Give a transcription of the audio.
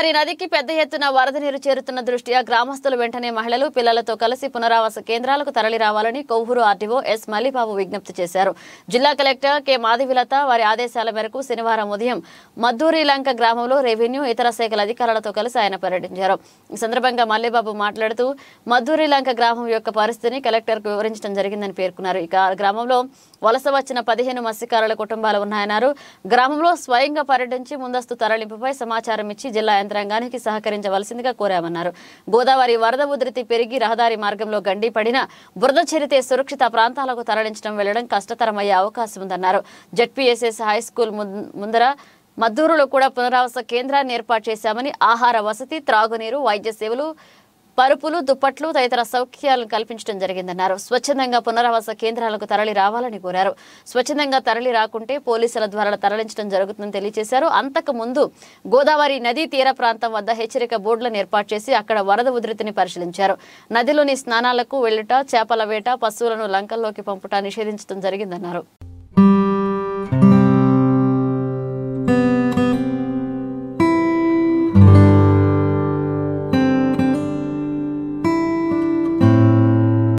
గోదావరి నదికి పెద్ద ఎత్తున వరద నీరు చేరుతున్న దృష్ట్యా గ్రామస్తులు వెంటనే మహిళలు పిల్లలతో కలిసి పునరావాస కేంద్రాలకు తరలి రావాలని కొవ్వూరు ఆర్డీఓ ఎస్ మల్లిబాబు విజ్ఞప్తి చేశారు జిల్లా కలెక్టర్ కె మాధవిలత వారి ఆదేశాల మేరకు శనివారం ఉదయం మద్దూరి లంక గ్రామంలో రెవెన్యూ ఇతర శాఖల అధికారులతో కలిసి ఆయన పర్యటించారు ఈ సందర్భంగా మల్లిబాబు మాట్లాడుతూ మద్దూరి లంక గ్రామం యొక్క పరిస్థితిని కలెక్టర్కు వివరించడం జరిగిందని పేర్కొన్నారు ఇక ఆ గ్రామంలో వలస వచ్చిన పదిహేను మత్స్యకారుల కుటుంబాలు ఉన్నాయన్నారు గ్రామంలో స్వయంగా పర్యటించి ముందస్తు తరలింపుపై సమాచారం ఇచ్చి జిల్లా యంత్రాంగానికి సహకరించవలసిందిగా కోరామన్నారు గోదావరి వరద ఉధృతి పెరిగి రహదారి మార్గంలో గండి పడిన బురద చెరితే సురక్షిత ప్రాంతాలకు తరలించడం వెళ్లడం కష్టతరమయ్యే అవకాశం ఉందన్నారు జడ్పీఎస్ఎస్ హై స్కూల్ ముం- ముందర మద్దూరులో కూడా పునరావాస కేంద్రాన్ని ఏర్పాటు చేశామని ఆహార వసతి త్రాగునీరు వైద్య సేవలు పరుపులు దుప్పట్లు తదితర సౌఖ్యాలను కల్పించడం జరిగిందన్నారు స్వచ్ఛందంగా పునరావాస కేంద్రాలకు తరలి రావాలని కోరారు స్వచ్ఛందంగా తరలి రాకుంటే పోలీసుల ద్వారా తరలించడం జరుగుతుందని తెలియజేశారు అంతకు ముందు గోదావరి నదీ తీర ప్రాంతం వద్ద హెచ్చరిక బోర్డులను ఏర్పాటు చేసి అక్కడ వరద ఉధృతిని పరిశీలించారు నదిలోని స్నానాలకు వెళ్లుట చేపల వేట పశువులను లంకల్లోకి పంపుట నిషేధించడం జరిగిందన్నారు